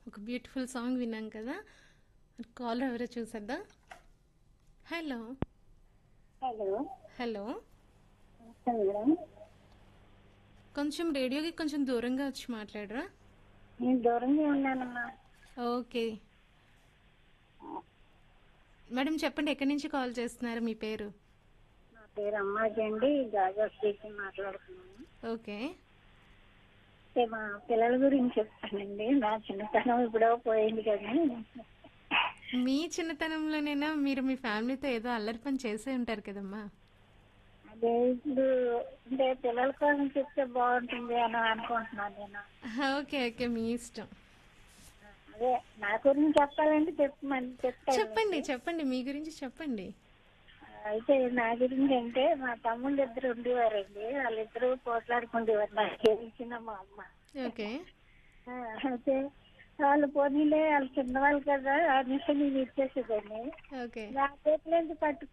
ఒక beautiful song విన్నాం కదా కాల్ ఎవరో చూసేద్దాం హలో హలో హలో నమస్తే మేడం కొంచెం రేడియోకి కొంచెం దూరంగా వచ్చి మాట్లాడరా నేను దూరంగా ఉన్నానమ్మా ఓకే మేడం చెప్పండి ఎక్కడి నుంచి కాల్ చేస్తున్నారు మీ పేరు నా పేరు అమ్మాజీ అండి గాజా స్ట్రీట్ నుంచి మాట్లాడుతున్నాను ఓకే అంటే మా పిల్లల గురించి చెప్తానండి నా చిన్నతనం ఇప్పుడో పోయింది కదా మీ చిన్నతనంలోనైనా మీరు మీ ఫ్యామిలీతో ఏదో అల్లరి పని చేసే ఉంటారు కదమ్మా అదే ఇప్పుడు అంటే పిల్లల కోసం చెప్తే బాగుంటుంది అని అనుకుంటున్నాను నేను ఓకే ఓకే మీ ఇష్టం అదే నా గురించి చెప్పాలంటే చెప్పమని చెప్తాను చెప్పండి చెప్పండి మీ గురించి చెప్పండి అయితే నా గురించి అంటే మా తమ్ముళ్ళు ఇద్దరు ఉండేవారండి వాళ్ళిద్దరూ పోట్లాడుకుండేవారు నాకు తెలిసిన మా అమ్మ ఓకే ఆ, అయితే వాళ్ళు పోనీలే వాళ్ళు చిన్నవాళ్ళు కదా అనేసి నేను ఇచ్చేసేదాన్ని ఓకే నా చేతిలోంచి పట్టు